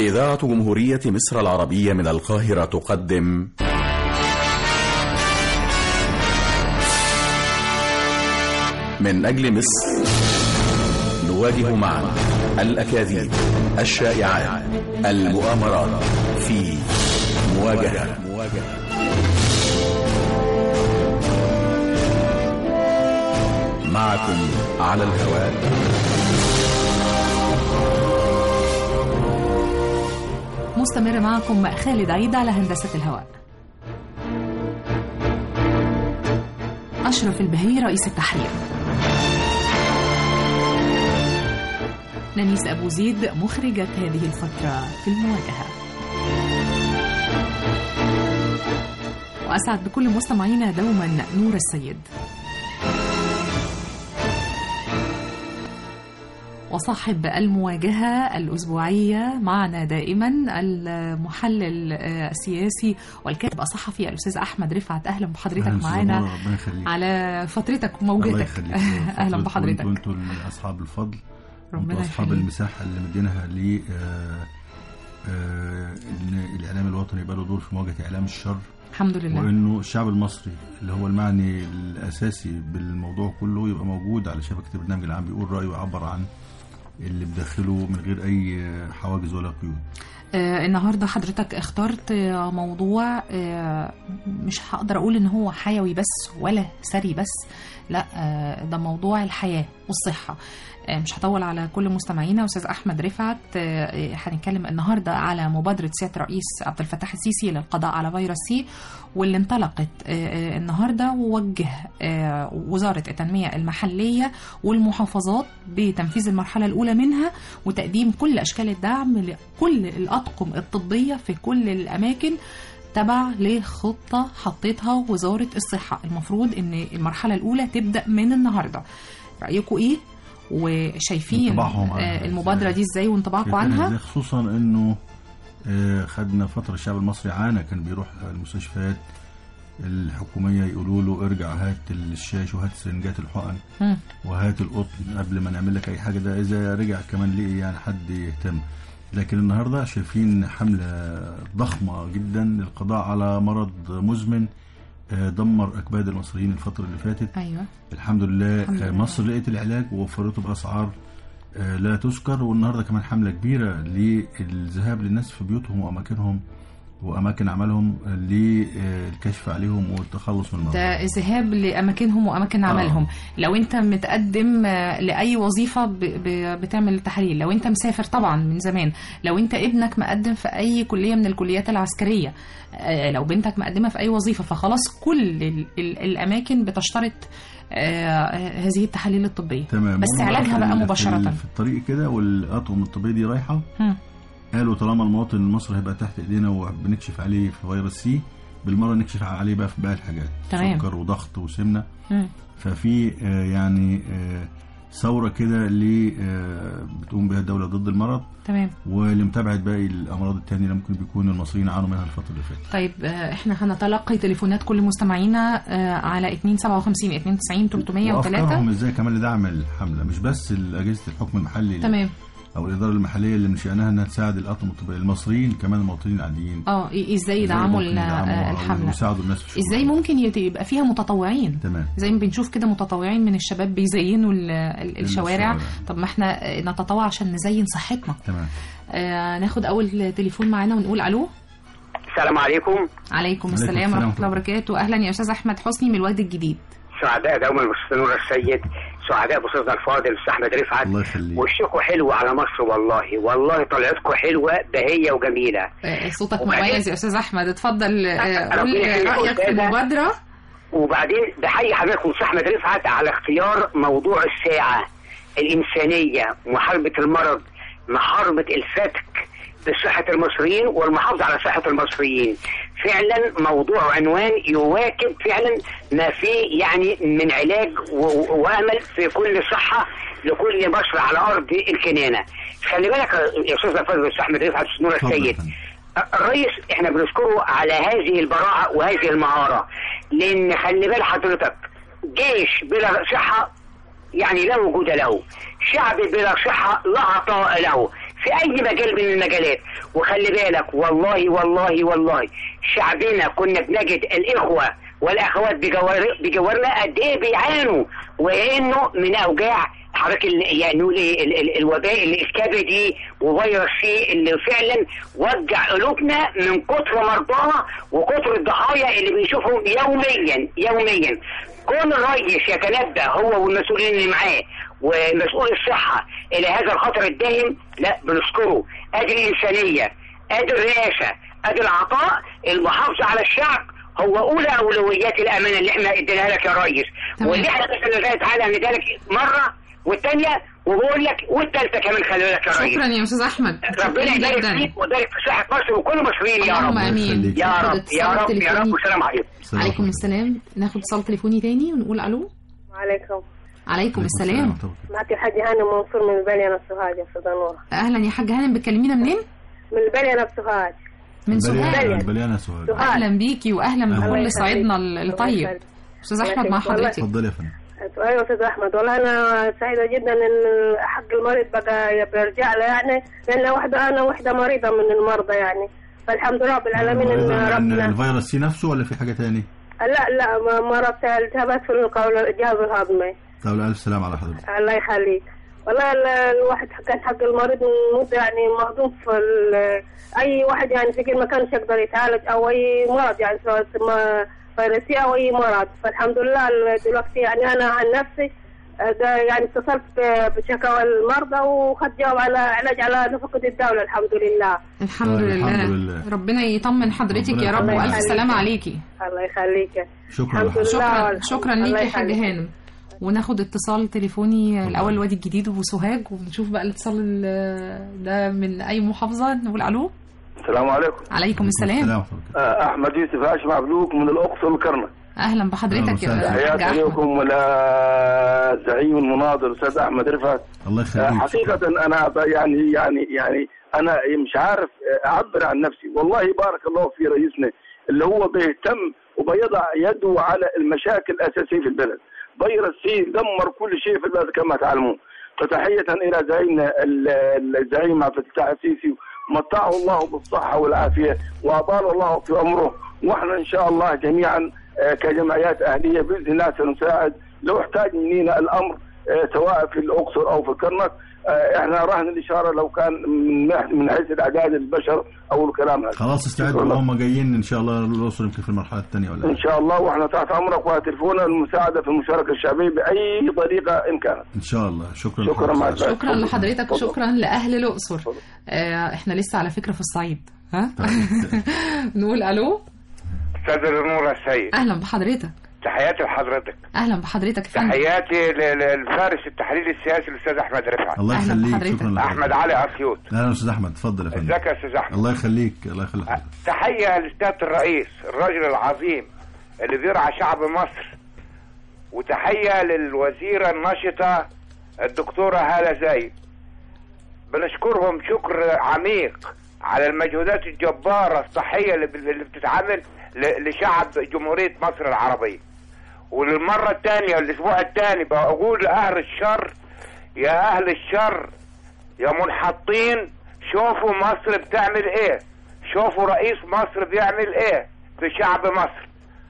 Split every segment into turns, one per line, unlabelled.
إذاعة جمهورية مصر العربية من القاهرة تقدم من أجل مصر نواجه معا الأكاذيب الشائعات المؤامرات في مواجهة معكم على الهواء
مستمر معكم خالد عيد على هندسة الهواء أشرف البهي رئيس التحرير نانيس أبو زيد مخرجة هذه الفترة في المواجهة وأسعد بكل مستمعينا دوما نور السيد وصاحب المواجهة الأسبوعية معنا دائما المحلل السياسي والكاتب الصحفي الأستاذ أحمد رفعت أهلا بحضرتك معنا على فترتك وموجتك أهلا بحضرتك
وانتوا أصحاب الفضل
ربنا
أصحاب
يخليك.
المساحة اللي مدينها ل إن الإعلام الوطني يبقى له دور في مواجهة إعلام الشر
الحمد لله
وإنه الشعب المصري اللي هو المعني الأساسي بالموضوع كله يبقى موجود على شبكة البرنامج العام بيقول رأيه ويعبر عن اللي بداخله من غير أي حواجز ولا قيود
آه، النهارده حضرتك اخترت آه، موضوع آه، مش هقدر اقول ان هو حيوي بس ولا ثري بس لا آه، ده موضوع الحياه والصحه آه، مش هطول على كل مستمعينا استاذ احمد رفعت آه، آه، هنتكلم النهارده على مبادره سياده الرئيس عبد الفتاح السيسي للقضاء على فيروس سي واللي انطلقت آه، آه، النهارده ووجه آه، وزاره التنميه المحليه والمحافظات بتنفيذ المرحله الاولى منها وتقديم كل اشكال الدعم لكل الاطقم الطبيه في كل الاماكن تبع لخطه حطيتها وزاره الصحه المفروض ان المرحله الاولى تبدا من النهارده رايكم ايه وشايفين
انطباعهم عنها
آه، المبادره دي ازاي وانطباعكم
كان
عنها
إزاي؟ خصوصا انه آه، خدنا فتره الشعب المصري عانى كان بيروح المستشفيات الحكوميه يقولوا له ارجع هات الشاش وهات سرنجات الحقن
مم.
وهات القطن قبل ما نعمل لك اي حاجه ده اذا رجع كمان ليه يعني حد يهتم لكن النهارده شايفين حمله ضخمه جدا للقضاء على مرض مزمن آه، دمر اكباد المصريين الفتره اللي فاتت
ايوه
الحمد لله,
الحمد
آه،
لله.
مصر لقيت العلاج ووفرته باسعار آه، لا تذكر والنهارده كمان حمله كبيره للذهاب للناس في بيوتهم واماكنهم واماكن عملهم آه، للكشف عليهم والتخلص من المرض
ده ذهاب لاماكنهم واماكن
آه.
عملهم لو انت متقدم آه، لاي وظيفه ب- ب- بتعمل تحاليل لو انت مسافر طبعا من زمان لو انت ابنك مقدم في اي كليه من الكليات العسكريه آه، لو بنتك مقدمه في اي وظيفه فخلاص كل ال- ال- الاماكن بتشترط آه، هذه التحاليل الطبيه
تمام
بس
وهم
علاجها
في
بقى
ال- في
مباشره
ال- في الطريق كده والاطقم الطبيه دي رايحه
مم.
قالوا طالما المواطن المصري هيبقى تحت ايدينا وبنكشف عليه في فيروس سي بالمره نكشف عليه بقى في باقي الحاجات
تمام.
سكر وضغط وسمنه
مم.
ففي آه، يعني آه، ثوره كده اللي آه، بتقوم بها الدوله ضد المرض
تمام
ولمتابعه باقي الامراض التانية اللي ممكن بيكون المصريين عانوا منها الفتره اللي فاتت
طيب آه، احنا هنتلقي تليفونات كل مستمعينا آه، على 257 92 303
وافكارهم ازاي كمان لدعم الحمله مش بس اجهزه الحكم المحلي
تمام
او الاداره المحليه اللي من شانها انها تساعد الاطقم الطبيه المصريين كمان المواطنين العاديين
اه إيه- ازاي يدعموا
ممكن
ال-
يدعموا
آه،
أو
الحمله
يساعدوا الناس في
ازاي
شغلهم.
ممكن يت- يبقى فيها متطوعين
تمام
زي ما بنشوف كده متطوعين من الشباب بيزينوا ال- ال- الشوارع
الشوارع.
طب ما احنا آه، نتطوع عشان نزين صحتنا
تمام
آه ناخد اول تليفون معانا ونقول الو
السلام عليكم
عليكم
عليكم
السلام
السلام
ورحمه الله وبركاته اهلا يا استاذ احمد حسني من الواد الجديد
سعداء دوما المستشار نور السيد سعداء بصيرنا الفاضل الاستاذ احمد رفعت
الله يخليك
وشكوا حلو على مصر والله والله طلعتكم حلوه بهيه وجميله
آه صوتك
وبعدين-
مميز يا استاذ احمد اتفضل آه
ربنا
قول
يخليك يا
رايك في
أستاذة.
المبادره
وبعدين بحيي حضرتك الاستاذ احمد رفعت على اختيار موضوع الساعه الانسانيه محاربه المرض محاربه الفتك بصحة المصريين والمحافظة على صحة المصريين فعلا موضوع وعنوان يواكب فعلا ما فيه يعني من علاج و- و- وامل في كل صحة لكل مصر على ارض الكنانة خلي بالك يا استاذ الفاضل الاستاذ احمد رفعت نور
اتفضل يا
السيد
فندم.
الرئيس احنا بنشكره على هذه البراعة وهذه المهارة لان خلي بال حضرتك جيش بلا صحة يعني لا وجود له شعب بلا صحة لا عطاء له في اي مجال من المجالات وخلي بالك والله والله والله شعبنا كنا بنجد الاخوه والاخوات بجوار بجوارنا قد ايه بيعانوا وانه من اوجاع حضرتك ال- يعني نقول ايه ال- ال- الوباء الاسكابي دي وفيروس سي اللي فعلا وجع قلوبنا من كتر مرضاها وكتر الضحايا اللي بنشوفهم يوميا يوميا كون الرئيس يتنبه هو والمسؤولين اللي معاه ومسؤول الصحه الى هذا الخطر الداهم لا بنشكره ادي الانسانيه ادي الرئاسه ادي العطاء المحافظه على الشعب هو اولى اولويات الامانه اللي احنا اديناها لك يا ريس
تمام.
واللي احنا باذن الله تعالى هنديها لك مره والثانيه وبقول لك والثالثه كمان خلي بالك يا ريس
شكرا يا استاذ احمد
ربنا
شكرا
يبارك
جدا
فيك ويبارك في صحه مصر وكل المصريين يا
اللهم
رب
امين
يخليك.
يا
ناخد
رب يا
اتصال
رب يا
تليفوني.
رب والسلام عليكم
السلام
عليكم
عليكم.
السلام ناخد اتصال تليفوني تاني ونقول الو
عليكم
عليكم السلام
طبعا.
معك الحاج هانم منصور من البلية السوهاج يا استاذ نور
اهلا يا حاج هانم بتكلمينا منين
من البلية السوهاج
من
البليانة-
سوهاج
البليانة سؤال
سوهاج.
اهلا بيكي واهلا
الله
بكل
يخليك.
صعيدنا ال-
الله
الطيب
يخليك.
استاذ
الله
احمد مع
يخليك. والله.
حضرتك
اتفضلي يا فندم
ايوه يا استاذ احمد والله انا سعيده جدا ان حق المريض بقى بيرجع له يعني لان واحده انا واحده مريضه من المرضى يعني فالحمد لله رب العالمين ان
مريضة من
ربنا
الفيروس سي نفسه ولا في حاجة تاني؟
لا لا م- مرض التهابات في القول الجهاز الهضمي
طب ألف سلام على حضرتك
الله يخليك والله ال- الواحد كان حق المريض من مدة يعني مهضوم في ال- اي واحد يعني فكر ما كانش يقدر يتعالج او اي مرض يعني سواء ما- فيروسي او اي مرض فالحمد لله ال- دلوقتي يعني انا عن نفسي آه، ده يعني اتصلت ب- بشكاوى المرضى وخدت جواب على علاج على نفقة الدولة الحمد لله
الحمد
طيب،
لله.
الحمد لله.
ربنا يطمن حضرتك
ربنا
يا رب
يخليك.
والف سلامه عليكي
الله يخليك
شكرا
الحمد
لحضرتك.
لله
شكرا
والحمد-
شكرا
الله
ليكي يا حاج
يخليك.
هانم وناخد اتصال تليفوني الاول الوادي الجديد وسوهاج ونشوف بقى الاتصال ال- ده من اي محافظه نقول الو
السلام عليكم
عليكم السلام
السلام عليكم.
آه، احمد يوسف هاشم مبروك من الاقصر والكرنك
اهلا بحضرتك يا
أهلا
حاج
تحياتي
احمد
لكم ولا زعيم المناظر استاذ احمد رفعت
الله
آه،
يخليك
حقيقه انا ب- يعني يعني يعني انا مش عارف آه، اعبر عن نفسي والله بارك الله في رئيسنا اللي هو بيهتم وبيضع يده على المشاكل الاساسيه في البلد فيروس سي دمر كل شيء في البلد كما تعلمون فتحية إلى زعيمنا ال- ال- الزعيم عبد الفتاح السيسي متعه الله بالصحة والعافية وأطال الله في عمره وإحنا إن شاء الله جميعا آه، كجمعيات أهلية بإذن الله سنساعد لو احتاج مننا الأمر آه، سواء في الأقصر أو في الكرنك آه، إحنا رهن الإشارة لو كان من من حيث الأعداد البشر أو الكلام هذا
خلاص استعدوا
شكراً.
هم جايين ان شاء الله الاقصر يمكن في المرحله الثانيه ولا
إن
حاجة.
شاء الله وإحنا تحت أمرك وهتلفونا المساعدة في المشاركة الشعبية بأي طريقة إن كانت
ان شاء الله شكرا
شكرا مع
لحضرتك.
السلامة.
شكرا لحضرتك
اتفضل.
وشكرا لاهل الاقصر آه احنا لسه على فكره في الصعيد ها نقول الو
استاذ نور السيد
اهلا بحضرتك
تحياتي لحضرتك
اهلا بحضرتك يا فندم
تحياتي ل- للفارس التحليل السياسي الاستاذ احمد رفعت
الله
أهلا
يخليك
بحضرتك.
شكرا لحضرتك.
احمد علي اسيوط
اهلا استاذ احمد اتفضل يا فندم
ازيك يا استاذ احمد
الله يخليك الله يخليك حضرتك.
تحيه لسياده الرئيس الراجل العظيم اللي بيرعى شعب مصر وتحيه للوزيره النشطه الدكتوره هاله زايد بنشكرهم شكر عميق على المجهودات الجباره الصحيه اللي ب- اللي بتتعمل ل- لشعب جمهوريه مصر العربيه وللمره الثانيه الاسبوع الثاني بقول لاهل الشر يا اهل الشر يا منحطين شوفوا مصر بتعمل ايه شوفوا رئيس مصر بيعمل ايه في شعب مصر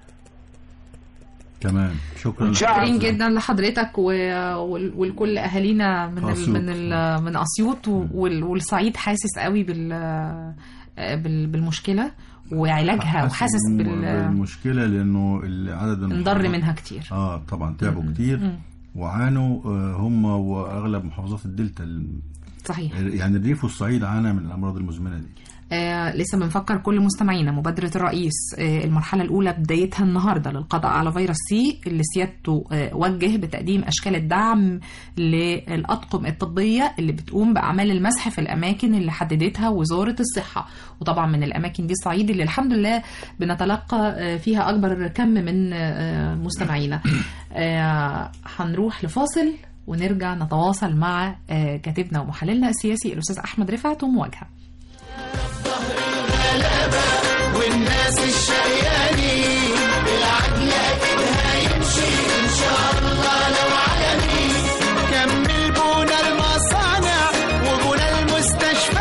تمام شكرا
شاكرين
لحضرتك.
جدا لحضرتك و... وال- ولكل اهالينا من ال...
أسيوط.
من ال... من اسيوط و- وال... والصعيد حاسس قوي بال... بال... بالمشكله وعلاجها وحاسس
بالم-
بال
بالمشكله لانه عدد
انضر منها كتير
اه طبعا تعبوا كتير
مم.
وعانوا آه، هم واغلب محافظات الدلتا ال-
صحيح
يعني الريف والصعيد عانى من الامراض المزمنه دي
آه لسه بنفكر كل مستمعينا مبادرة الرئيس آه المرحلة الأولى بدايتها النهاردة للقضاء على فيروس سي اللي سيادته آه وجه بتقديم أشكال الدعم للأطقم الطبية اللي بتقوم بأعمال المسح في الأماكن اللي حددتها وزارة الصحة وطبعا من الأماكن دي الصعيد اللي الحمد لله بنتلقى آه فيها أكبر كم من آه مستمعينا آه هنروح لفاصل ونرجع نتواصل مع آه كاتبنا ومحللنا السياسي الأستاذ أحمد رفعت ومواجهة
والناس الشقيانين بالعدل اكيد هيمشي ان شاء الله لو عجبي كمل بونا المصانع وبونا المستشفيات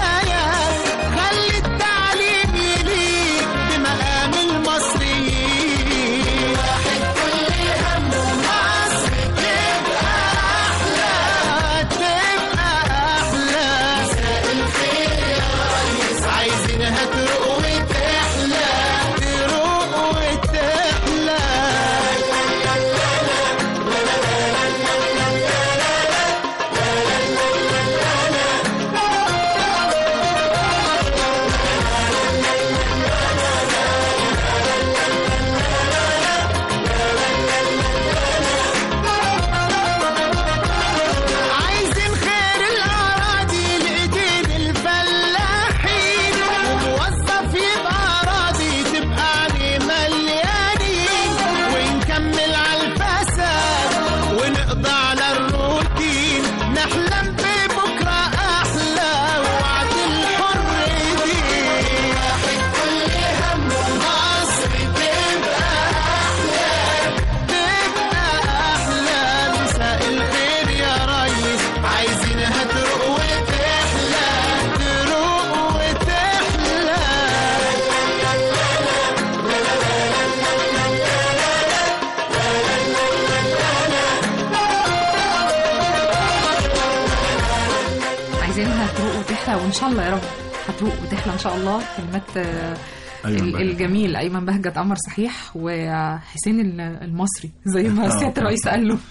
كويسه وان شاء الله يا رب هتروق وتحلى ان شاء الله كلمات آه،
أيمن
ال-
بهجت.
الجميل ايمن بهجت قمر صحيح وحسين ال- المصري زي ما
آه،
سياده
طبعا.
الرئيس قال له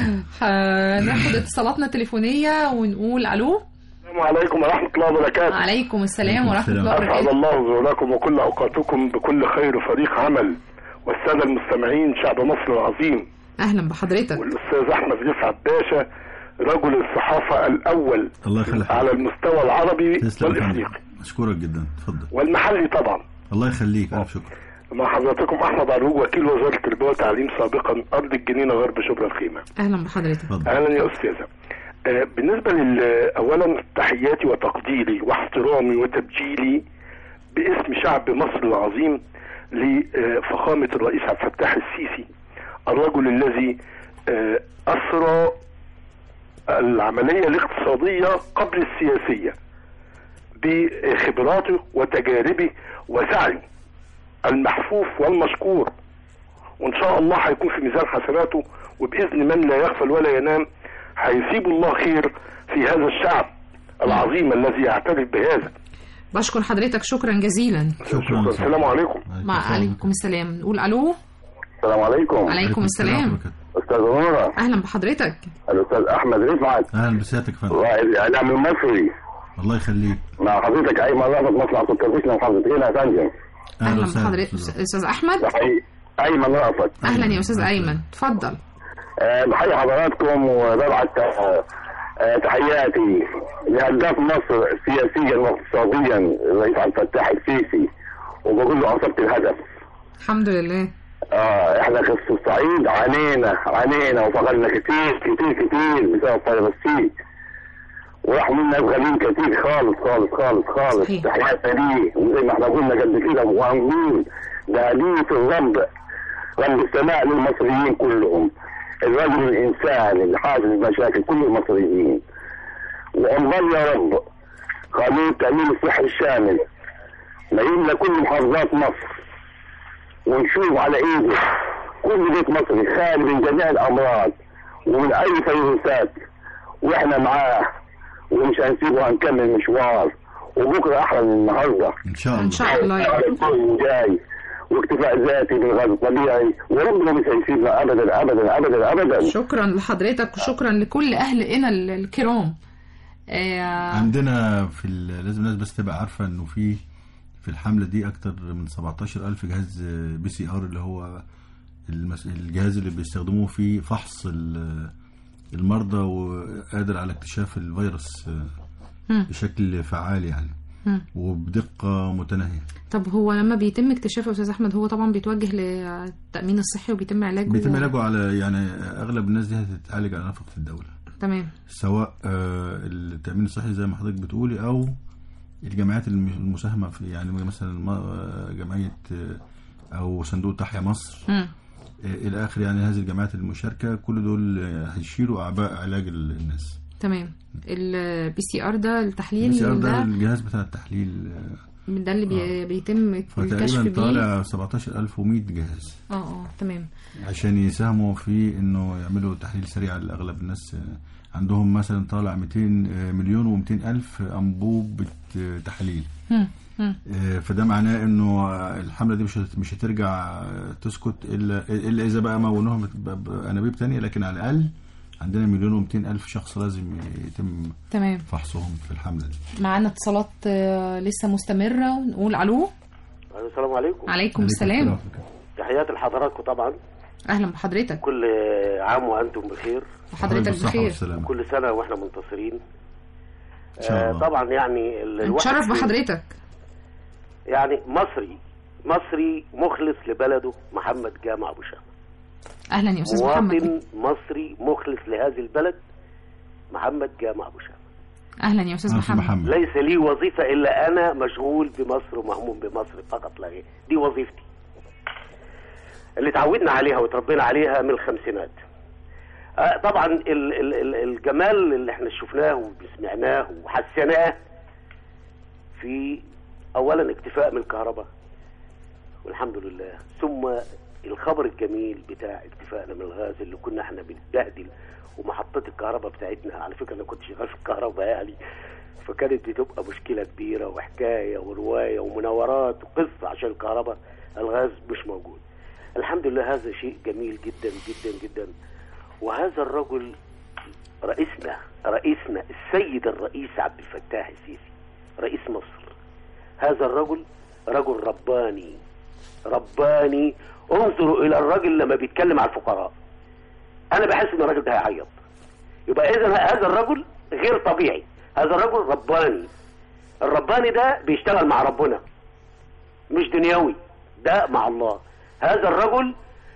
هناخد اتصالاتنا التليفونيه ونقول الو
السلام عليكم ورحمة الله وبركاته
عليكم السلام ورحمه
السلام.
الله
أسعد
وبركاته
الله زوركم وكل أوقاتكم بكل خير فريق عمل والسادة المستمعين شعب مصر العظيم
اهلا بحضرتك
والأستاذ أحمد رفعت باشا رجل الصحافة الأول
الله يخليك
على المستوى العربي
تسلم يا فندم.
والإفريقي
اشكرك جدا اتفضل
والمحلي طبعا
الله يخليك الف شكر
مع حضراتكم أحمد عروج وكيل وزارة التربية والتعليم سابقا أرض الجنينة غرب شبرا الخيمة
اهلا بحضرتك
اتفضل
اهلا يا استاذه آه، بالنسبه لل اولا تحياتي وتقديري واحترامي وتبجيلي باسم شعب مصر العظيم لفخامه الرئيس عبد الفتاح السيسي الرجل الذي آه، اسرى العمليه الاقتصاديه قبل السياسيه بخبراته وتجاربه وسعيه المحفوف والمشكور وان شاء الله هيكون في ميزان حسناته وباذن من لا يغفل ولا ينام هيسيب الله خير في هذا الشعب العظيم الذي يعترف بهذا
بشكر حضرتك شكرا جزيلا
شكرا
السلام عليكم
مع عليكم السلام نقول الو
السلام عليكم
عليكم السلام
وبركاته.
استاذ نورة
اهلا بحضرتك
الاستاذ احمد رفعت
اهلا بسيادتك يا فندم
رائد الاعلام المصري
الله يخليك
مع حضرتك ايمن رافض مصنع سكر فيشنا محافظه هنا يا فندم
اهلا
وسهلا
بحضرتك
أستاذ.
استاذ احمد
بحيي ايمن رافض
اهلا يا استاذ ايمن اتفضل
آه، بحيي حضراتكم وببعت آه، آه، تحياتي لهداف مصر سياسيا واقتصاديا الرئيس عبد الفتاح السيسي وبقول له اصبت الهدف
الحمد لله
اه احنا في الصعيد عانينا عانينا وفقدنا كتير كتير كتير بسبب فلسطين وراح منا غالين كتير خالص خالص خالص خالص
صحيح.
تحياتنا ليه وزي ما احنا قلنا قبل كده وهنقول ده ليه في الرب رب السماء للمصريين كلهم الرجل الانسان اللي حافظ مشاكل كل المصريين وانظر يا رب قانون التامين الصحي الشامل ما يملى كل محافظات مصر ونشوف على ايده كل بيت مصري خالي من جميع الامراض ومن اي فيروسات واحنا معاه ومش هنسيبه هنكمل مشوار وبكره احلى من النهارده
ان شاء الله
ان شاء الله يا رب
الكل جاي واكتفاء ذاتي بالغاز الطبيعي وربنا مش هيسيبنا ابدا ابدا ابدا ابدا
شكرا لحضرتك وشكرا لكل اهل هنا ال- الكرام آه،
عندنا في ال- لازم الناس بس تبقى عارفه انه في في الحمله دي اكتر من 17000 جهاز بي سي ار اللي هو المس... الجهاز اللي بيستخدموه في فحص ال- المرضى وقادر على اكتشاف الفيروس
مم.
بشكل فعال يعني
مم.
وبدقه متناهيه
طب هو لما بيتم اكتشافه يا استاذ احمد هو طبعا بيتوجه للتامين الصحي وبيتم علاجه
بيتم علاجه على يعني اغلب الناس دي هتتعالج على نفقه الدوله
تمام
سواء آه، التامين الصحي زي ما حضرتك بتقولي او الجمعيات الم- المساهمه في يعني مثلا ما- آه، جمعيه آه، او صندوق تحيا مصر
مم.
آه، الى اخره يعني هذه الجمعيات المشاركه كل دول آه، هيشيلوا اعباء علاج ال- الناس
تمام البي سي ار ده التحليل
بس ده
ده
الجهاز بتاع التحليل آه،
ده اللي بي بيتم الكشف
فتقريبا
بيه
طالع 17100 جهاز
اه اه تمام
عشان يساهموا في انه يعملوا تحليل سريع لاغلب الناس آه، عندهم مثلا طالع 200 آه، مليون و200 الف انبوب آه، تحاليل
مم. مم.
آه، فده معناه انه آه، الحمله دي مش هت- مش هترجع آه، تسكت الا الا اذا بقى مونوهم ب- بانابيب تانية لكن على الاقل عندنا مليون و200 الف شخص لازم يتم
تمام
فحصهم في الحمله دي
معانا اتصالات آه، لسه مستمرة ونقول الو
السلام عليكم
عليكم السلام
تحياتي لحضراتكم طبعا
اهلا بحضرتك
كل عام وانتم بخير
وحضرتك
بالصحة
بخير
والسلامة.
كل سنه واحنا منتصرين
ان شاء الله
آه طبعا يعني ال- الواحد
نتشرف
فينا-
بحضرتك
يعني مصري مصري مخلص لبلده محمد جامع ابو شامه
اهلا يا استاذ محمد
مواطن مصري مخلص لهذه البلد محمد جامع ابو شامه
اهلا يا استاذ
أهلا
محمد
محمد
ليس لي وظيفه الا انا مشغول بمصر ومهموم بمصر فقط لا غير دي وظيفتي اللي تعودنا عليها وتربينا عليها من الخمسينات آه طبعا ال ال ال الجمال اللي احنا شفناه وسمعناه وحسناه في اولا اكتفاء من الكهرباء والحمد لله ثم الخبر الجميل بتاع اكتفائنا من الغاز اللي كنا احنا بنتبهدل ومحطات الكهرباء بتاعتنا على فكره انا كنت شغال في الكهرباء يعني فكانت بتبقى مشكله كبيره وحكايه وروايه ومناورات وقصه عشان الكهرباء الغاز مش موجود الحمد لله هذا شيء جميل جدا جدا جدا وهذا الرجل رئيسنا رئيسنا السيد الرئيس عبد الفتاح السيسي رئيس مصر هذا الرجل رجل رباني رباني انظروا الى الرجل لما بيتكلم على الفقراء انا بحس ان الراجل ده هيعيط يبقى اذا هذا الرجل غير طبيعي هذا الرجل رباني الرباني ده بيشتغل مع ربنا مش دنيوي ده مع الله هذا الرجل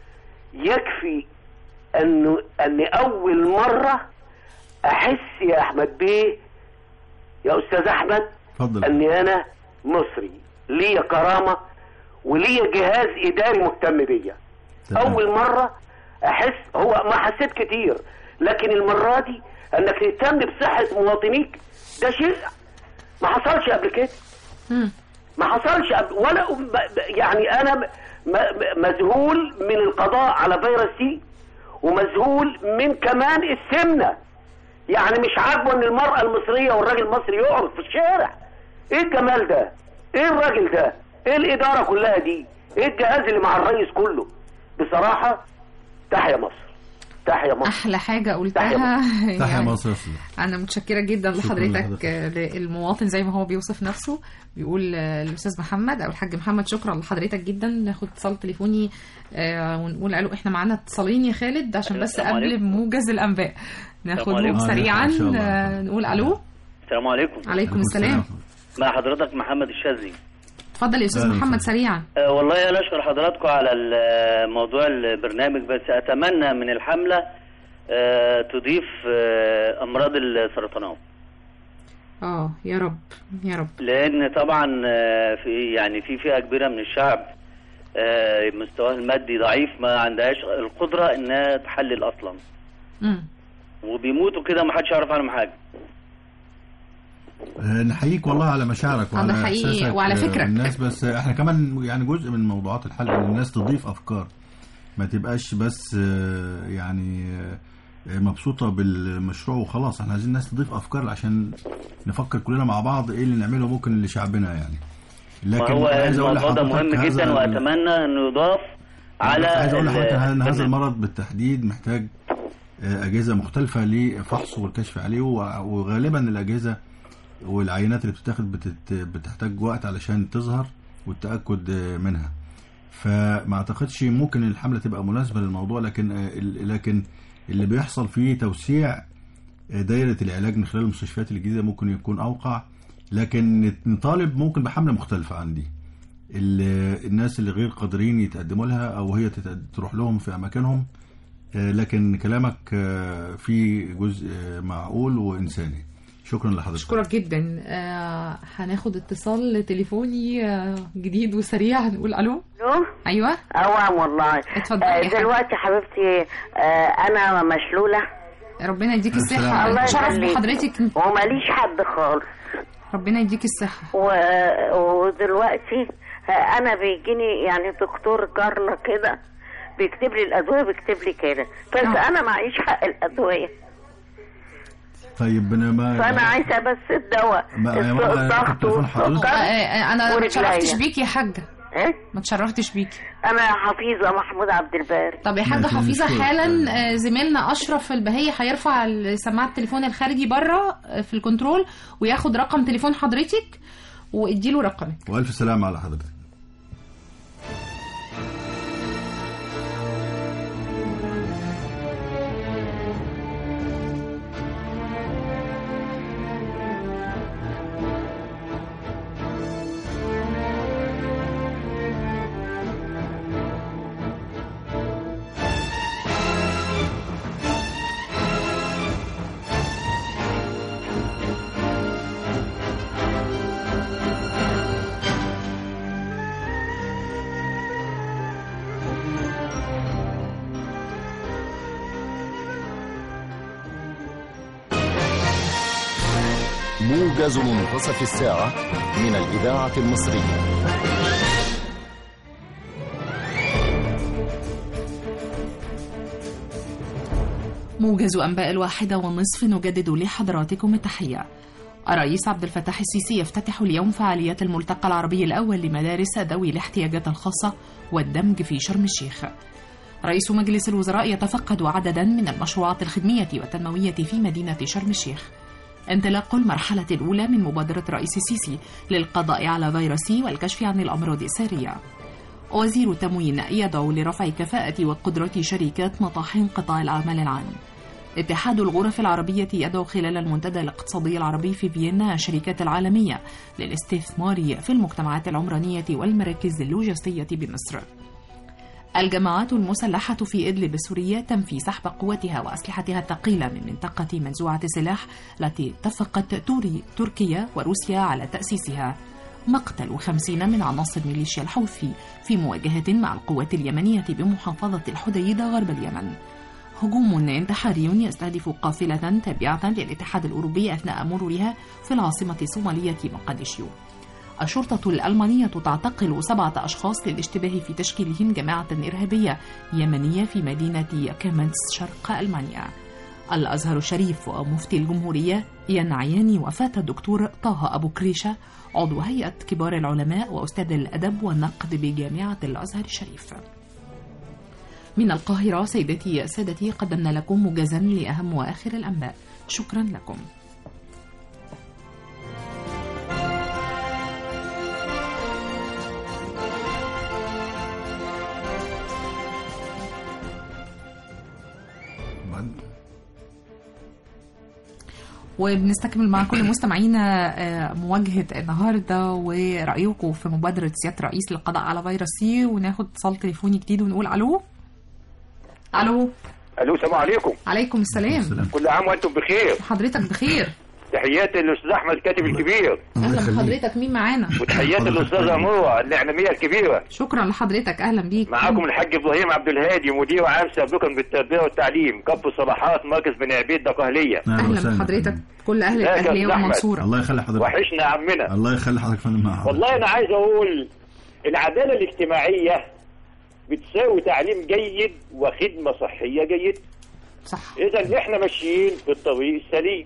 يكفي انه ان اول مره احس يا احمد بيه يا استاذ احمد
اتفضل
اني انا مصري ليا كرامه وليا جهاز اداري مهتم بيا
تمام.
اول مره احس هو ما حسيت كتير لكن المره دي انك تهتم بصحه مواطنيك ده شيء ما حصلش قبل كده
مم.
ما حصلش قبل ولا ب- ب- يعني انا م- م- مذهول من القضاء على فيروس سي ومذهول من كمان السمنه يعني مش عاجبه ان المراه المصريه والراجل المصري يقعد في الشارع ايه الجمال ده ايه الراجل ده ايه الاداره كلها دي ايه الجهاز اللي مع الرئيس كله بصراحه تحيا مصر تحيا مصر
احلى حاجه
تحيا
قلتها
تحيا
يعني
مصر يا أستاذ.
انا متشكره جدا
شكراً
لحضرتك
لحضرتك.
آه، المواطن زي ما هو بيوصف نفسه بيقول آه، الاستاذ محمد او الحاج محمد شكرا لحضرتك جدا ناخد اتصال تليفوني آه، ونقول الو احنا معانا اتصالين يا خالد عشان بس
السلام
قبل
عليكم.
موجز الانباء ناخدهم
عليكم.
سريعا
إن شاء الله.
آه، نقول الو
السلام عليكم
عليكم السلام
مع حضرتك محمد الشاذلي
اتفضل يا استاذ
أهلا
محمد
وسهلا.
سريعا
أه والله انا اشكر حضراتكم على ال- موضوع البرنامج بس اتمنى من الحمله أه تضيف أه امراض السرطانات
اه يا رب يا رب
لان طبعا آه، في يعني في فئه كبيره من الشعب آه، مستواها المادي ضعيف ما عندهاش القدره انها تحلل اصلا
مم.
وبيموتوا كده ما حدش يعرف عنهم حاجه
آه، نحييك والله على مشاعرك
آه،
وعلى
ده حقيقي،
إحساسك،
وعلى
آه،
فكرك.
الناس بس احنا كمان يعني جزء من موضوعات الحلقه ان الناس تضيف افكار ما تبقاش بس آه، يعني آه، مبسوطه بالمشروع وخلاص احنا عايزين الناس تضيف افكار عشان نفكر كلنا مع بعض ايه اللي نعمله ممكن لشعبنا يعني
ما
لكن
هو
عايز أقول
الموضوع ده
لحضرتك
مهم
هذا
جدا
ال-
واتمنى انه يضاف على
بس عايز اقول
ال-
لحضرتك ان هذا
البرنامج.
المرض بالتحديد محتاج آه، اجهزه مختلفه لفحصه والكشف عليه وع- وغالبا الاجهزه والعينات اللي بتتاخد بتت- بتحتاج وقت علشان تظهر والتاكد آه، منها فما اعتقدش ممكن الحمله تبقى مناسبه للموضوع لكن آه، ال- لكن اللي بيحصل فيه توسيع آه، دايره العلاج من خلال المستشفيات الجديده ممكن يكون اوقع لكن نت- نطالب ممكن بحمله مختلفه عندي ال- الناس اللي غير قادرين يتقدموا لها او هي تتقد- تروح لهم في اماكنهم آه، لكن كلامك آه، فيه جزء آه، معقول وانساني شكرا لحضرتك
اشكرك جدا آه هناخد اتصال تليفوني آه جديد وسريع هنقول الو
الو
ايوه
اوام والله
اتفضلي
آه
يا حبيبتي.
دلوقتي حبيبتي آه انا مشلوله
ربنا يديك
السلام.
الصحه
الله
اتشرف
يخليك.
بحضرتك
وماليش حد خالص
ربنا يديك الصحه
و... ودلوقتي آه انا بيجيني يعني دكتور جارنا كده بيكتب لي الادويه بيكتب لي كده بس
آه.
انا معيش حق الادويه
طيب انا ما
فانا عايزه بس الدواء
ما-
الس-
ما-
الضغط
تليفون حضرتك؟
آه
والسكر
آه انا ما
ورجليا.
اتشرفتش بيكي يا حاجه
ايه
ما اتشرفتش بيكي
انا حفيظه محمود عبد الباري
طب يا حاجه
ماشي،
حفيظه
نشكرك.
حالا آه، زميلنا اشرف البهيه هيرفع سماعه التليفون الخارجي بره آه، في الكنترول وياخد رقم تليفون حضرتك واديله رقمك
والف سلامه على حضرتك
موجز منتصف الساعة من الإذاعة المصرية
موجز أنباء الواحدة والنصف نجدد لحضراتكم التحية الرئيس عبد الفتاح السيسي يفتتح اليوم فعاليات الملتقى العربي الأول لمدارس ذوي الاحتياجات الخاصة والدمج في شرم الشيخ رئيس مجلس الوزراء يتفقد عددا من المشروعات الخدمية والتنموية في مدينة شرم الشيخ انطلاق المرحلة الأولى من مبادرة رئيس السيسي للقضاء على فيروس سي والكشف عن الأمراض السارية وزير التموين يدعو لرفع كفاءة وقدرة شركات مطاحن قطاع العمل العام اتحاد الغرف العربية يدعو خلال المنتدى الاقتصادي العربي في فيينا الشركات العالمية للاستثمار في المجتمعات العمرانية والمراكز اللوجستية بمصر الجماعات المسلحة في إدلب السورية تنفي سحب قوتها وأسلحتها الثقيلة من منطقة منزوعة السلاح التي اتفقت توري تركيا وروسيا على تأسيسها مقتل خمسين من عناصر ميليشيا الحوثي في مواجهة مع القوات اليمنية بمحافظة الحديدة غرب اليمن هجوم انتحاري يستهدف قافلة تابعة للاتحاد الأوروبي أثناء مرورها في العاصمة الصومالية مقدشيو الشرطة الألمانية تعتقل سبعة أشخاص للاشتباه في تشكيلهم جماعة إرهابية يمنية في مدينة كامنس شرق ألمانيا الأزهر الشريف ومفتي الجمهورية ينعيان وفاة الدكتور طه أبو كريشة عضو هيئة كبار العلماء وأستاذ الأدب والنقد بجامعة الأزهر الشريف من القاهرة سيدتي سادتي قدمنا لكم موجزا لأهم وآخر الأنباء شكرا لكم وبنستكمل مع كل مستمعينا آه، مواجهة النهاردة ورأيكم في مبادرة سيادة الرئيس للقضاء على فيروس سي وناخد اتصال تليفوني جديد ونقول ألو ألو
الو السلام عليكم
عليكم السلام
كل عام وانتم بخير
حضرتك بخير
تحياتي للاستاذ احمد الكاتب الكبير
أهلا بحضرتك مين معانا
وتحياتي للاستاذه مروه الاعلاميه الكبيره
شكرا لحضرتك أهلا بيك
معاكم الحاج ابراهيم عبد الهادي مدير عام سابقا بالتربيه والتعليم كف الصلاحات مركز بني عبيد دقهليه
أهلا بحضرتك كل أهل
ازيك يا
الأهلية
أستاذ أحمد؟
والمنصورة
الله يخلي حضرتك
وحشنا عمنا
الله يخلي حضرتك فندم مع حضرتك
والله انا عايز اقول العداله الاجتماعيه بتساوي تعليم جيد وخدمه صحيه جيده
صح
اذا احنا ماشيين في الطريق السليم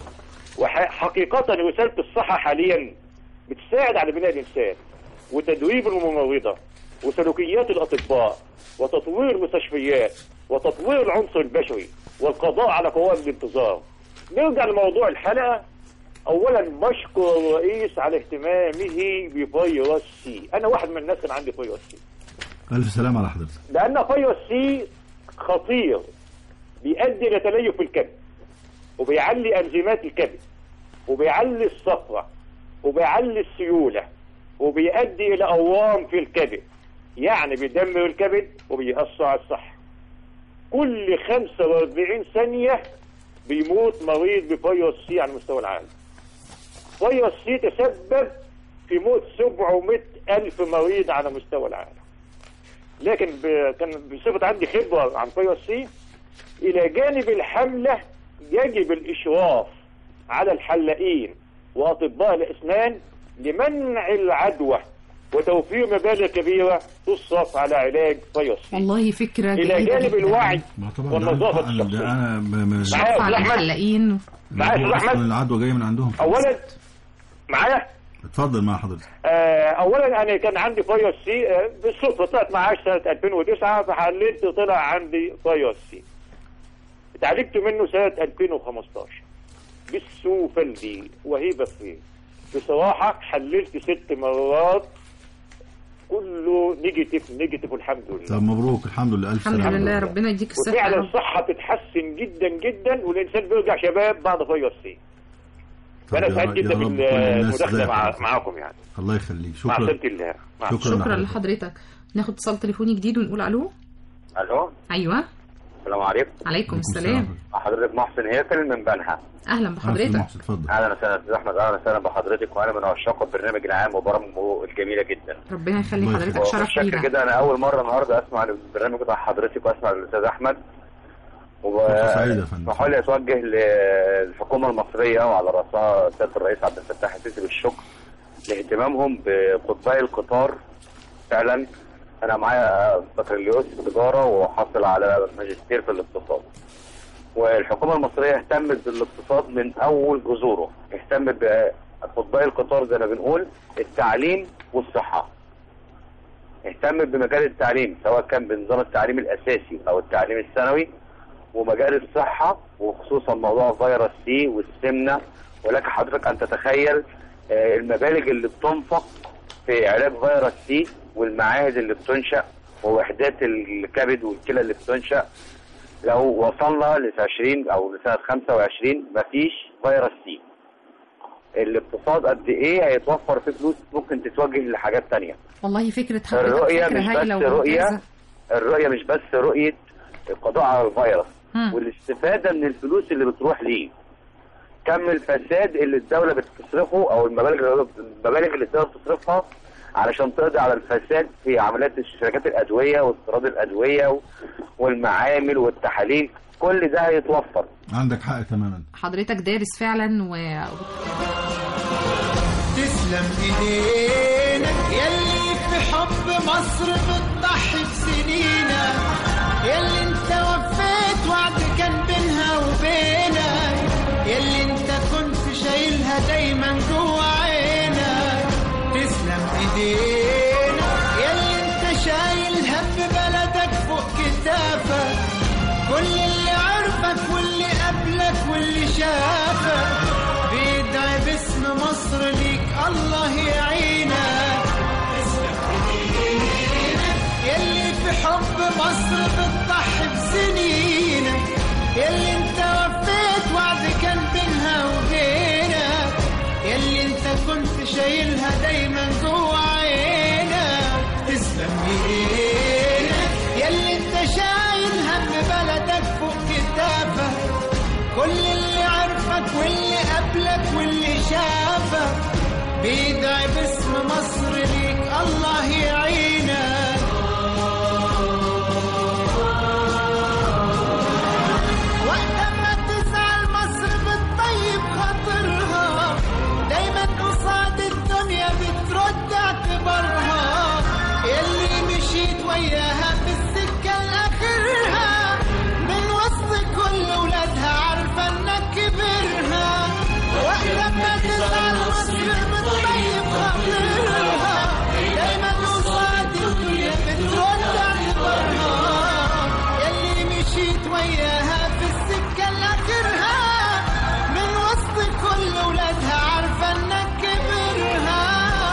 وحقيقه رساله الصحه حاليا بتساعد على بناء الانسان وتدريب الممرضه وسلوكيات الاطباء وتطوير المستشفيات وتطوير العنصر البشري والقضاء على قوائم الانتظار نرجع لموضوع الحلقه اولا بشكر الرئيس على اهتمامه بفيروس سي انا واحد من الناس كان عندي فيروس سي
ألف سلام على حضرتك
لأن فيروس سي خطير بيؤدي إلى تليف الكبد وبيعلي أنزيمات الكبد وبيعلي الصفرة وبيعلي السيولة وبيؤدي إلى أورام في الكبد يعني بيدمر الكبد وبيأثر على الصحة كل 45 ثانية بيموت مريض بفيروس سي على مستوى العالم فيروس سي تسبب في موت 700 ألف مريض على مستوى العالم لكن ب... كان بصفة عندي خبرة عن فيروس سي إلى جانب الحملة يجب الإشراف على الحلاقين وأطباء الأسنان لمنع العدوى وتوفير مبالغ كبيرة تصرف على علاج فيروس سي
والله فكرة
إلى
جيدة
جانب
جداً.
الوعي
ما طبعا ده
والنظافة
أنا- ده
الشخصية
أنا ب- ب-
معايا يا
على
أستاذ أحمد
الحلاقين
معايا يا أستاذ أحمد
العدوى جايه من عندهم
أولا معايا
اتفضل مع حضرتك
آه، اولا انا كان عندي فيروس سي آه، بالصدفه طلعت معاش سنه 2009 فحللت طلع عندي فيروس سي اتعالجت منه سنه 2015 بالسوفلدي وهيبه فيه بصراحه حللت ست مرات كله نيجاتيف نيجاتيف والحمد لله
طب مبروك الحمد لله ألف
الحمد
سلام
لله ربنا يديك الصحة يا
وفعلا
رب.
الصحه تتحسن جدا جدا والانسان بيرجع شباب بعد فيروس سي فانا
طب يا
سعيد
رب- يا
جدا
رب كل الناس
بالمداخله
زيك.
مع معاكم يعني
الله يخليك
مع
شكرا
سلامه الله مع
شكرا
شكرا
لحضرتك.
لحضرتك ناخد اتصال تليفوني جديد ونقول الو
الو
ايوه
السلام عليكم
عليكم السلام
حضرتك محسن هيكل من بنها
اهلا بحضرتك
اتفضل
اهلا وسهلا استاذ احمد اهلا وسهلا بحضرتك وانا من عشاق البرنامج العام وبرامجه الجميله جدا
ربنا يخلي حضرتك شرف
شكرا
لينا
كده انا اول مره النهارده اسمع البرنامج بتاع حضرتك واسمع الاستاذ احمد
فرصة سعيدة يا فندم.
وحاولي اتوجه للحكومه المصريه وعلى راسها سياده الرئيس عبد الفتاح السيسي بالشكر لاهتمامهم بقطبي القطار فعلا انا معايا بكالوريوس في التجاره وحاصل على ماجستير في الاقتصاد والحكومه المصريه اهتمت بالاقتصاد من اول جذوره اهتمت بقطبي القطار زي ما بنقول التعليم والصحه اهتمت بمجال التعليم سواء كان بنظام التعليم الاساسي او التعليم الثانوي ومجال الصحه وخصوصا موضوع فيروس سي والسمنه ولك حضرتك ان تتخيل آه، المبالغ اللي بتنفق في علاج فيروس سي والمعاهد اللي بتنشا ووحدات الكبد والكلى اللي بتنشا لو وصلنا ل 20 او لسنه 25 مفيش فيروس سي الاقتصاد قد ايه هيتوفر فيه فلوس ممكن تتوجه لحاجات تانية
والله فكره حضرتك
الرؤية
فكره
مش بس
هايله
رؤية
وممتازه
الرؤية مش بس رؤية القضاء على الفيروس
مم.
والاستفادة من الفلوس اللي بتروح ليه كم الفساد اللي الدولة بتصرفه او المبالغ المبالغ اللي الدولة بتصرفها علشان تقضي على الفساد في عمليات شركات الأدوية واستيراد الأدوية و- والمعامل والتحاليل كل ده هيتوفر
عندك حق تماما
حضرتك دارس فعلا و...
تسلم ايدينا يلي في حب مصر بتضحي بسنينك يلي انت وفيت وعد كان بينها وبينك يلي انت كنت شايلها دايما جوا عينك تسلم ايدينا يلي انت شايل هم بلدك فوق كتافك كل اللي عرفك واللي قبلك واللي شافك بيدعي باسم مصر ليك الله يعينك يلي في حب مصر بتضحي بسنينك يلي انت وفيت وعد كان بينها وبينك يلي انت كنت شايلها دايما جوا عينك تسلم ايديك يلي انت شايل هم بلدك فوق كتافك كل اللي عرفك واللي قبلك واللي شافك بيدعي باسم مصر ليك الله يعينك وقت ما تزعل مصر بتطيب خاطرها دايما قصاد الدنيا بترد اعتبارها يلي مشيت وياها في السكة لآخرها من وسط كل ولادها عارفة انك كبرها وقت ما تزعل مصر بتطيب خاطرها دايما قصاد الدنيا بترد اعتبارها يلي مشيت وياها في السكة لآخرها من وسط كل ولادها عارفة انك كبرها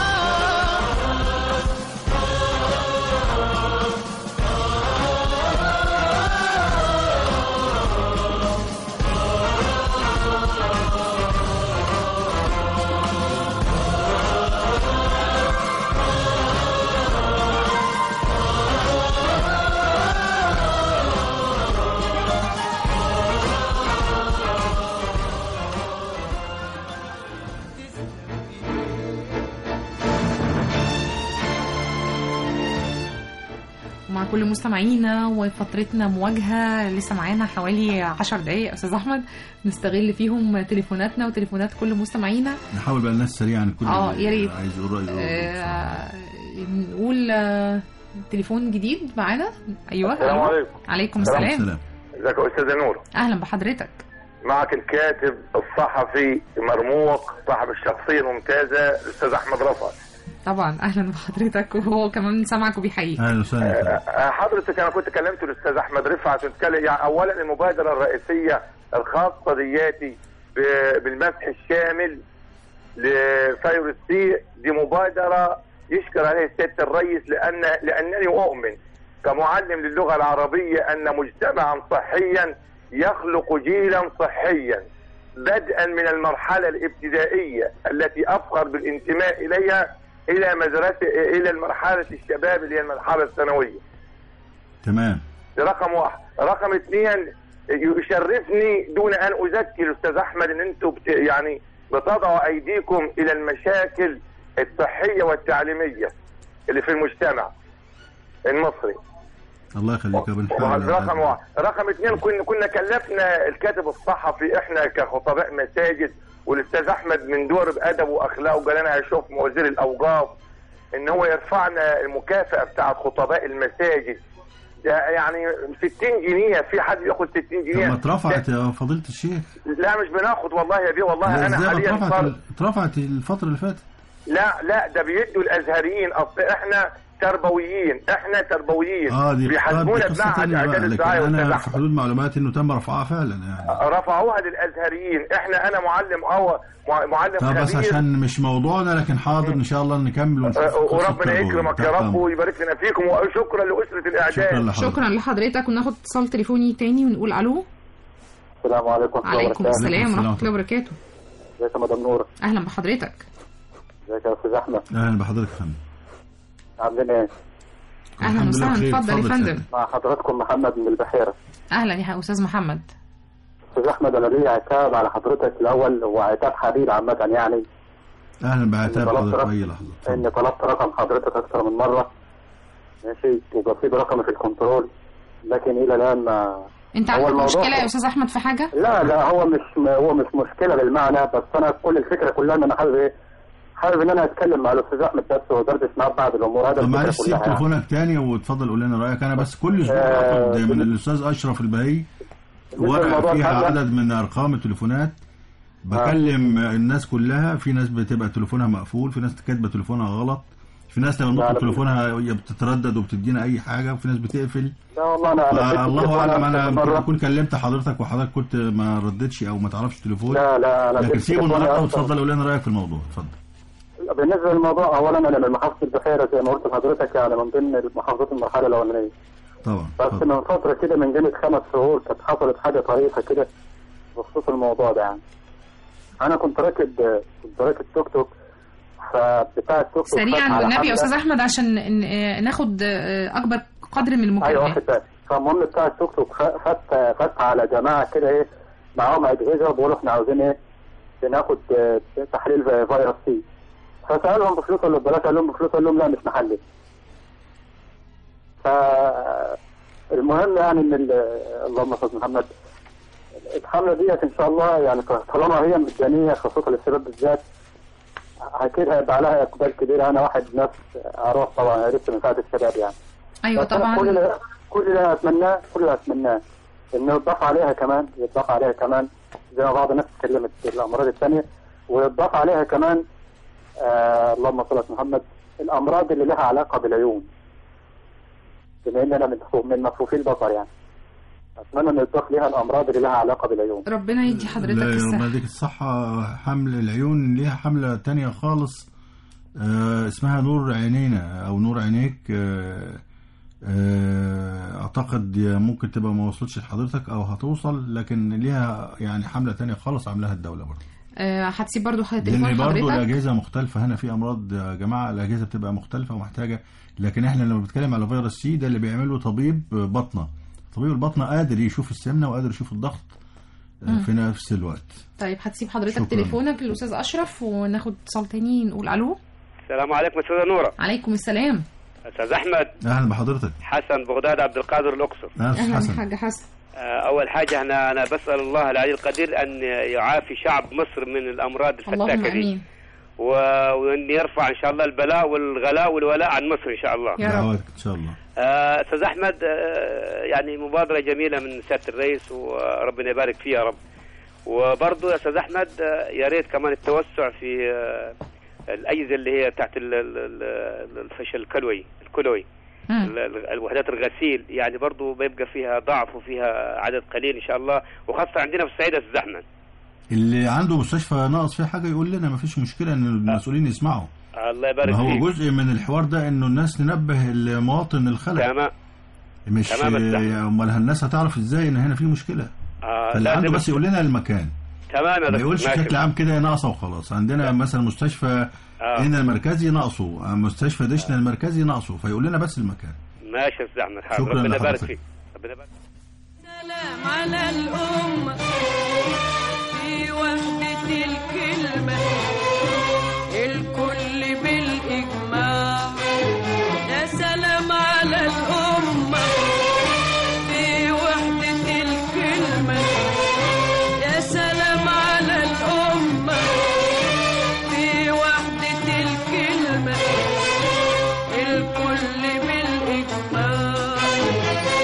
مع كل مستمعينا وفترتنا مواجهة لسه معانا حوالي عشر دقايق يا أستاذ أحمد نستغل فيهم تليفوناتنا وتليفونات كل مستمعينا
نحاول بقى الناس سريعا كل
اه
اللي
يا ريت
عايز يقول رأيه يقول.
آه، نقول آه، تليفون جديد معانا ايوه
السلام
أيوة.
عليكم.
عليكم
السلام.
السلام
ازيك يا استاذ نور
اهلا بحضرتك
معك الكاتب الصحفي مرموق صاحب الشخصيه الممتازه الاستاذ احمد رفعت
طبعا اهلا بحضرتك وهو كمان سامعك وبيحييك
اهلا وسهلا
آه، حضرتك انا كنت كلمت الاستاذ احمد رفعت ونتكلم يعني اولا المبادره الرئيسيه الخاصه دياتي ب- بالمسح الشامل لفيروس سي دي مبادره يشكر عليها السيد الرئيس لان لانني اؤمن كمعلم للغه العربيه ان مجتمعا صحيا يخلق جيلا صحيا بدءا من المرحله الابتدائيه التي افخر بالانتماء اليها الى مدرسه الى مرحله الشباب اللي هي المرحله الثانويه
تمام
ده رقم واحد رقم اثنين يشرفني دون ان ازكي الاستاذ احمد ان انتم بت يعني بتضعوا ايديكم الى المشاكل الصحيه والتعليميه اللي في المجتمع المصري
الله يخليك يا بنحاول
رقم واحد رقم اثنين كنا كنا كلفنا الكاتب الصحفي احنا كخطباء مساجد والاستاذ احمد من دور بادب واخلاقه قال انا هشوف وزير الاوقاف ان هو يرفعنا المكافاه بتاعه خطباء المساجد يعني 60 جنيه في حد بياخد 60
طب
جنيه
ما اترفعت يا فضيله الشيخ
لا مش بناخد والله يا بيه والله
لا،
انا
ازاي
حاليا
اترفعت
صار
اترفعت الفتره اللي فاتت
لا لا ده بيدوا الازهريين اصل احنا تربويين احنا تربويين
اه دي
بيحاسبونا
دي قصة
بمعهد
تانية بقى،
اعداد
لكن
الدعايه
انا في
والتزاحم
حدود معلوماتي انه تم رفعها فعلا يعني
رفعوها للازهريين احنا انا معلم او مع- معلم
طب بس
خبير
عشان مش موضوعنا لكن حاضر ان شاء الله نكمل ونشوف
آه،
قصة
وربنا
التربوية.
يكرمك يا
تحت
رب
أمرك.
ويبارك لنا فيكم وشكرا لاسره الاعداد
شكرا لحضرتك
شكرا لحضرتك وناخد اتصال تليفوني تاني ونقول الو
السلام عليكم ورحمة الله
عليكم
وبركاته.
السلام ورحمه الله وبركاته
ازيك يا مدام نور
اهلا بحضرتك
ازيك يا استاذ احمد
اهلا بحضرتك يا فندم
عاملين ايه؟
اهلا
الحمد لله
وسهلا
بخير.
اتفضل يا
اتفضل
فندم
سيادة.
مع حضراتكم محمد من البحيرة
اهلا يا استاذ محمد
استاذ احمد انا ليا عتاب على حضرتك الاول هو عتاب حبيب عامة يعني
اهلا بعتاب
طلبت
حضرتك
رقم-
اي لحظه
اني طلبت رقم حضرتك اكثر من مرة ماشي وبسيب رقمي في الكنترول لكن الى الان ما
انت
هو
عندك
الموضوع-
مشكله يا استاذ احمد في حاجه
لا لا هو مش هو مش مشكلة بالمعنى بس انا كل الفكرة كلها ان انا حابب ايه حابب ان انا اتكلم مع الاستاذ احمد بس ودردش معاه بعض الامور هذا
طب
الفكرة
معلش سيب
كلها يعني.
تليفونك تاني واتفضل قول لنا رايك انا بس كل اسبوع
آه،
باخد من الاستاذ اشرف البهي
بالنسبة
ورقه
لموضوع
فيها
الحملة-
عدد من ارقام التليفونات بكلم الناس كلها في ناس بتبقى تليفونها مقفول في ناس كاتبه تليفونها غلط في ناس لما
لا،
بنطلب
لا.
تليفونها هي بتتردد وبتدينا اي حاجه وفي ناس بتقفل
لا والله انا انا
الله اعلم انا
مرة.
ممكن اكون كلمت حضرتك وحضرتك كنت ما ردتش او ما تعرفش تليفون
لا لا انا
لكن
كنت
سيبه
تليفوني
النهارده
أصلاً.
وتفضل قول لنا رايك في الموضوع اتفضل
بالنسبه للموضوع اولا انا من محافظه البحيره زي ما قلت لحضرتك يعني من ضمن محافظات المرحله الاولانيه
طبعا
بس من فتره كده من قيمه خمس شهور كانت حصلت حاجه طريفه كده بخصوص الموضوع ده يعني انا كنت راكب كنت راكب توك توك فبتاع التوك توك
سريعا
فات على
والنبي يا
حملة-
استاذ احمد عشان ن- آه، ناخد آه، اكبر قدر من
ايوه
المكالمات
واخد بالي فالمهم بتاع التوك توك خ- فات فات على جماعه كده ايه معاهم اجهزه بيقولوا احنا عاوزين ايه بناخد آه، تحليل في- فيروس سي فسالهم بفلوس ولا ببلاش قال لهم بفلوس قال لهم لا مش محلل فالمهم يعني ان ال- اللهم صل على محمد الحمله ديت ان شاء الله يعني طالما هي مجانيه خاصه للشباب بالذات اكيد هيبقى عليها اقبال كبير انا واحد ناس اروح طبعا عرفت من ساعه الشباب يعني
ايوه
بس أنا
طبعا
كل اللي كل اللي اتمناه كل اللي اتمناه انه يضاف عليها كمان يضاف عليها كمان زي ما بعض الناس اتكلمت في الامراض الثانيه ويضاف عليها كمان آه اللهم صل على محمد الامراض اللي لها علاقه بالعيون بما ان انا من من مكفوفي البصر يعني اتمنى ان يضاف لها الامراض اللي لها علاقه بالعيون
ربنا يدي حضرتك
لا يا رب
الصحه
يديك الصحة حمل العيون ليها حملة تانية خالص آه اسمها نور عينينا أو نور عينيك آه آه أعتقد يا ممكن تبقى ما وصلتش لحضرتك أو هتوصل لكن ليها يعني حملة تانية خالص عاملاها الدولة برضه
آه، هتسيب برضو حضرتك تليفون
لأن برضه
حضرتك
الأجهزة مختلفة هنا في أمراض يا جماعة الأجهزة بتبقى مختلفة ومحتاجة لكن إحنا لما بنتكلم على فيروس سي ده اللي بيعمله طبيب بطنة طبيب البطنة قادر يشوف السمنة وقادر يشوف الضغط آه،
مم.
في نفس الوقت
طيب هتسيب حضرتك
شكراً.
تليفونك للاستاذ اشرف وناخد اتصال تاني نقول الو
السلام عليكم استاذه نوره
عليكم السلام
استاذ احمد
اهلا بحضرتك
حسن بغداد عبد القادر الاقصر
اهلا حاج حسن
آه، اول حاجه انا انا بسال الله العلي القدير ان يعافي شعب مصر من الامراض
اللهم
الفتاكه دي
امين
و... وان يرفع ان شاء الله البلاء والغلاء والولاء عن مصر ان شاء الله
يا رب.
دعواتك ان شاء الله
آه، استاذ احمد آه، يعني مبادره جميله من سياده الرئيس وربنا يبارك فيها يا رب وبرضه يا استاذ احمد آه، يا ريت كمان التوسع في آه، الاجهزه اللي هي تحت ال- ال- ال- الفشل الكلوي الكلوي ال- ال- الوحدات الغسيل يعني برضه بيبقى فيها ضعف وفيها عدد قليل ان شاء الله وخاصه عندنا في الصعيد يا استاذ احمد
اللي عنده مستشفى ناقص فيه حاجه يقول لنا ما فيش مشكله ان المسؤولين يسمعوا
الله يبارك
ما هو
فيك
جزء من الحوار ده انه الناس تنبه المواطن الخلل
تمام
مش
تمام يا أستاذ.
امال الناس هتعرف ازاي ان هنا في مشكله
آه
فاللي عنده
لازم-
بس يقول لنا المكان
تمام يا
ما
دكتور
يقولش
ماشي.
بشكل عام كده ناقصه وخلاص عندنا مثلا مستشفى
آه.
هنا المركزي ناقصه مستشفى دشنا المركزي ناقصه فيقول لنا بس المكان
ماشي يا استاذ احمد حاضر
شكراً
ربنا يبارك
لحضرتك.
فيك ربنا يبارك
سلام على الأمة في وحدة الكلمة الكل بالإجماع يا سلام على الأمة في وحدة الكلمة يا سلام على الأمة في وحدة الكلمة الكل بالإجماع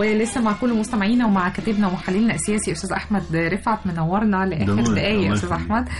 ولسه مع كل مستمعينا ومع كاتبنا ومحللنا السياسي استاذ احمد رفعت منورنا لاخر
دورك،
دقائق
الله
يا استاذ
يخليك.
احمد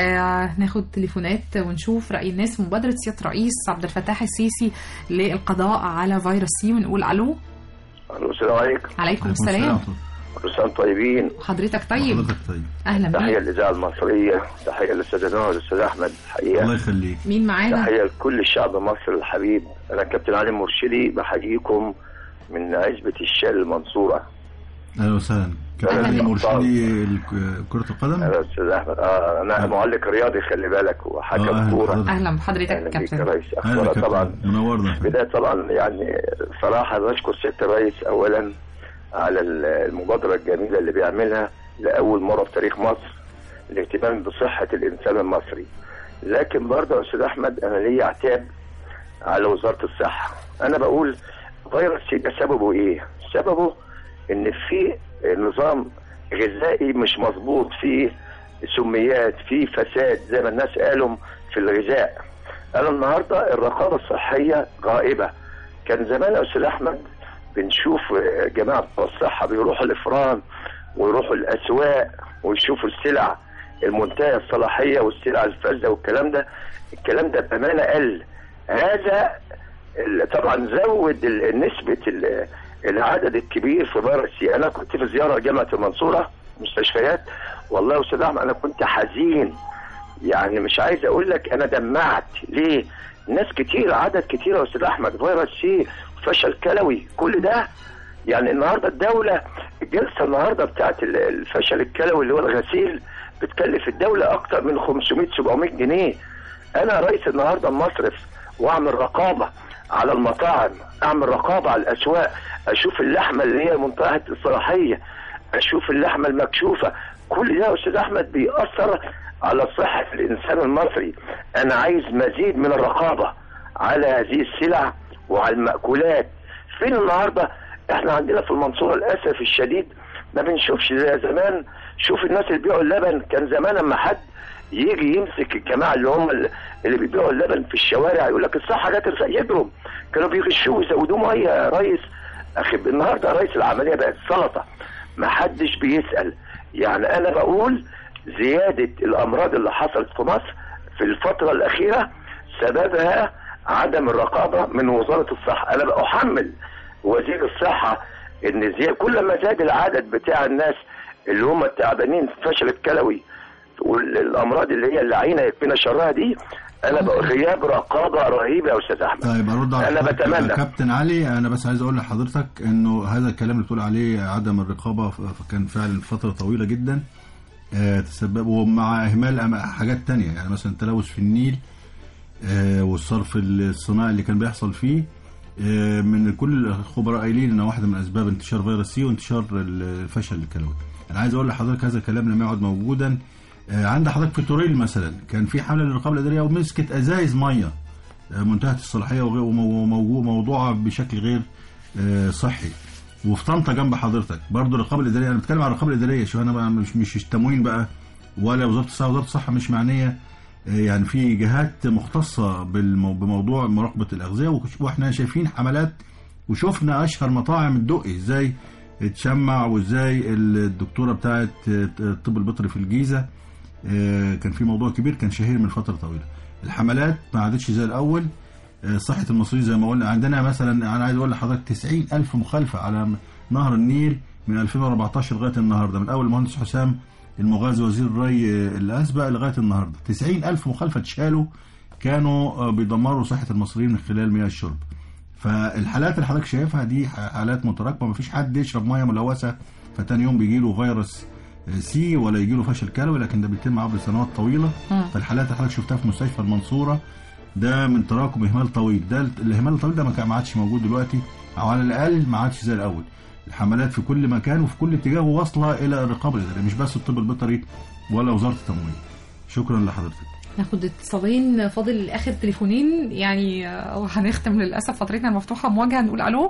آه ناخد تليفونات ونشوف راي الناس في مبادره سياده الرئيس عبد الفتاح السيسي للقضاء على فيروس سي ونقول الو
الو السلام عليكم
عليكم السلام
كل سنه وانتم طيبين
حضرتك طيب اهلا
تحيه
بيك
للاذاعه المصريه تحيه للاستاذ نور والاستاذ احمد حقيقه
الله يخليك
مين معانا
تحيه لكل الشعب المصري الحبيب انا كابتن علي مرشدي بحييكم من عزبه الشال المنصوره
اهلا وسهلا كابتن علي مرشدي الك- كرة القدم
انا استاذ احمد اه انا معلق رياضي خلي بالك وحكم
آه، أهلا
كوره
بحضرتك.
اهلا بحضرتك
اهلا بيك يا
كابتن
ريس
اهلا
اخبارك طبعا
كابتن منورنا
بداية طبعا يعني صراحة بشكر سيادة الرئيس أولا على المبادرة الجميلة اللي بيعملها لأول مرة في تاريخ مصر الاهتمام بصحة الإنسان المصري لكن برضه يا أستاذ أحمد أنا ليا عتاب على وزارة الصحة أنا بقول فيروس سي ده سببه إيه؟ سببه إن في نظام غذائي مش مظبوط فيه سميات فيه فساد زي ما الناس قالوا في الغذاء انا النهارده الرقابه الصحيه غائبه كان زمان يا استاذ احمد بنشوف جماعه بتوع الصحه بيروحوا الافران ويروحوا الاسواق ويشوفوا السلع المنتهيه الصلاحيه والسلع الفاسده والكلام ده الكلام ده بامانه قل هذا ال- طبعا زود ال- نسبه ال- العدد الكبير في فيروس سي انا كنت في زياره جامعه المنصوره مستشفيات والله يا استاذ احمد انا كنت حزين يعني مش عايز اقول لك انا دمعت ليه ناس كتير عدد كتير يا استاذ احمد فيروس سي فشل كلوي كل ده يعني النهارده الدوله الجلسه النهارده بتاعت ال- الفشل الكلوي اللي هو الغسيل بتكلف الدوله اكتر من 500 700 جنيه انا رئيس النهارده مصرف واعمل رقابه على المطاعم اعمل رقابه على الاسواق اشوف اللحمه اللي هي منتهيه الصلاحيه اشوف اللحمه المكشوفه كل ده يا استاذ احمد بيأثر على صحه الانسان المصري انا عايز مزيد من الرقابه على هذه السلع وعلى المأكولات فين النهارده احنا عندنا في المنصوره للاسف الشديد ما بنشوفش زي زمان شوف الناس اللي بيبيعوا اللبن كان زمان لما حد يجي يمسك الجماعه اللي هم اللي بيبيعوا اللبن في الشوارع يقول لك الصحه لا ترزق يجرم كانوا بيغشوه ويزودوه ميه يا ريس اخي النهارده رئيس العمليه بقت سلطه ما حدش بيسال يعني انا بقول زياده الامراض اللي حصلت في مصر في الفتره الاخيره سببها عدم الرقابه من وزاره الصحه انا بحمل وزير الصحه ان زي كل ما زاد العدد بتاع الناس اللي هم التعبانين في فشل الكلوي والامراض اللي هي اللعينه يكفينا شرها دي انا بقى غياب رقابه رهيبه يا استاذ احمد
طيب ارد على
انا
حضرتك يا
بتمنى
كابتن علي انا بس عايز اقول لحضرتك انه هذا الكلام اللي بتقول عليه عدم الرقابه ف- كان فعلا فتره طويله جدا آه، تسبب ومع اهمال أم- حاجات تانية يعني مثلا تلوث في النيل آه، والصرف الصناعي اللي كان بيحصل فيه آه، من كل الخبراء قايلين ان واحده من اسباب انتشار فيروس سي وانتشار الفشل الكلوي انا عايز اقول لحضرتك هذا الكلام لم يعد موجودا آه، عند حضرتك في توريل مثلا كان في حمله للرقابه الاداريه ومسكت ازايز ميه آه، منتهيه الصلاحيه وغير- ومو- وموجو- موضوعه بشكل غير آه، صحي وفي طنطا جنب حضرتك برضه الرقابه الاداريه انا بتكلم عن الرقابه الاداريه شو انا بقى مش مش التموين بقى ولا وزاره الصحه وزاره الصحه مش معنيه آه، يعني في جهات مختصه بالمو- بموضوع مراقبه الاغذيه وش- واحنا شايفين حملات وشفنا اشهر مطاعم الدقي ازاي اتشمع وازاي الدكتوره بتاعت الطب البيطري في الجيزه آه، كان في موضوع كبير كان شهير من فتره طويله الحملات ما عادتش زي الاول آه، صحه المصريين زي ما قلنا عندنا مثلا انا عايز اقول لحضرتك 90 الف مخالفه على نهر النيل من 2014 لغايه النهارده من اول المهندس حسام المغازي وزير الري آه، الاسبق لغايه النهارده 90 الف مخالفه اتشالوا كانوا آه، بيدمروا صحه المصريين من خلال مياه الشرب فالحالات اللي حضرتك شايفها دي حالات متراكمه مفيش حد يشرب ميه ملوثه فتاني يوم بيجي له فيروس سي ولا يجي له فشل كلوي لكن ده بيتم عبر سنوات طويله
مم.
فالحالات اللي حضرتك شفتها في مستشفى المنصوره ده من تراكم اهمال طويل ده الاهمال الطويل ده ما كان- ما عادش موجود دلوقتي او على الاقل ما عادش زي الاول الحملات في كل مكان وفي كل اتجاه واصله الى الرقابه الاداريه مش بس الطب البيطري ولا وزاره التموين شكرا لحضرتك
ناخد اتصالين فاضل اخر تليفونين يعني آه، وهنختم للاسف فترتنا المفتوحه مواجهه نقول الو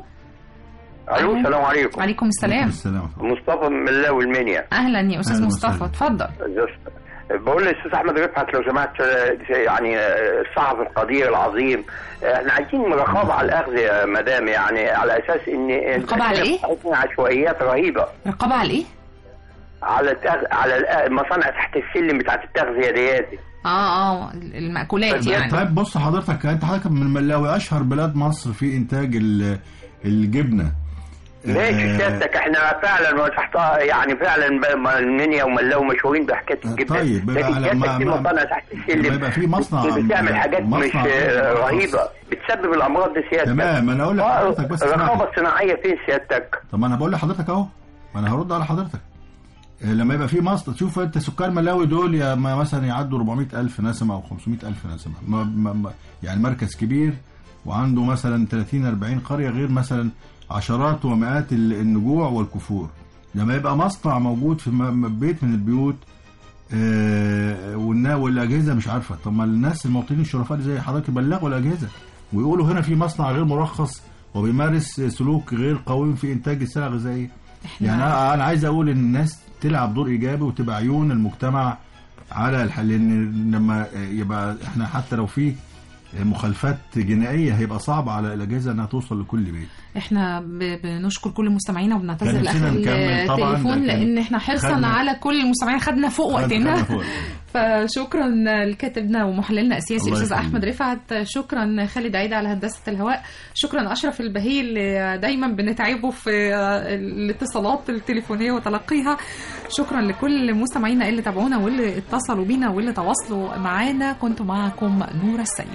الو السلام عليكم
وعليكم السلام
السلام
مصطفى من ملاوي المنيا
اهلا يا استاذ
أهلا
مصطفى
وسهلا.
اتفضل
بقول للاستاذ احمد رفعت لو سمحت آه، يعني آه، الصحفي القدير العظيم آه، احنا عايزين رقابه على الاخذ يا مدام يعني على اساس ان
رقابة على إيه؟
بتاعتنا عشوائيات رهيبه
رقابه على ايه؟
على التغ... على الأ- المصانع تحت السلم بتاعت التغذيه دياتي
اه اه المأكولات يعني
طيب بص حضرتك انت حضرتك من ملاوي اشهر بلاد مصر في انتاج ال- الجبنه
ماشي
آه،
سيادتك احنا فعلا تحت يعني فعلا ب- المنيا وملاو مشهورين بحكايه الجبنه
طيب، بقى
لكن
على-
سيادتك
ما-
في
ما-
مصانع تحت
لما
السلم
يبقى في مصنع
بتعمل حاجات مش
مصنع
آه،
مرخص.
رهيبه بتسبب الامراض دي سيادتك
تمام انا اقول لحضرتك بس
الرقابه
اسمعني.
الصناعيه فين سيادتك؟
طب ما انا بقول لحضرتك اهو ما انا هرد على حضرتك آه، لما يبقى في مصنع شوف انت سكان ملاوي دول يا ما مثلا يعدوا 400 الف نسمه او 500 الف نسمه ما ما ما يعني مركز كبير وعنده مثلا 30 40 قريه غير مثلا عشرات ومئات ال- النجوع والكفور لما يبقى مصنع موجود في م- م- بيت من البيوت آه، والنا- والاجهزه مش عارفه طب ما الناس المواطنين الشرفاء زي حضرتك يبلغوا الاجهزه ويقولوا هنا في مصنع غير مرخص وبيمارس سلوك غير قويم في انتاج السلع الغذائيه يعني انا أنا عايز اقول ان الناس تلعب دور ايجابي وتبقى عيون المجتمع على الحل لان لما يبقى احنا حتى لو في مخالفات جنائيه هيبقى صعب على الاجهزه انها توصل لكل بيت
احنا ب- بنشكر كل مستمعينا وبنعتذر
كان
لاخر
نسينا نكمل طبعاً،
التليفون
لكن
لان احنا حرصا
خدنا-
على كل المستمعين خدنا فوق وقتنا
خدنا فوق.
فشكرا لكاتبنا ومحللنا السياسي
الله
الاستاذ
يخليك.
احمد رفعت شكرا خالد عيد على هندسه الهواء شكرا اشرف البهي اللي دايما بنتعبه في الاتصالات التليفونيه وتلقيها شكرا لكل مستمعينا اللي تابعونا واللي اتصلوا بينا واللي تواصلوا معانا كنت معكم نور السيد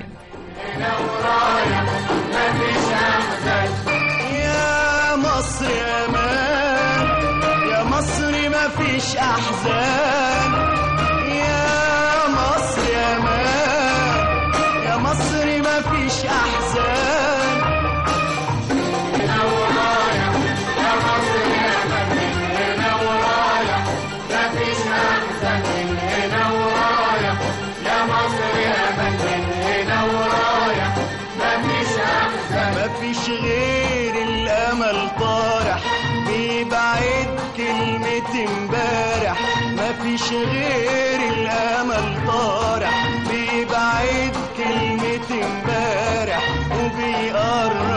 يا مصر يا مان يا مصر ما فيش احزان يا مصر يا مان يا مصر ما فيش احزان هنا ورايا يا مصر يا مان هنا ورايا ما فيش احزان هنا ورايا يا مصر يا مان هنا ورايا ما فيش احزان ما فيش غير الامل طارح بيبعد كلمة امبارح ما فيش غير الامل طارح بيبعد كلمة امبارح وبيقرب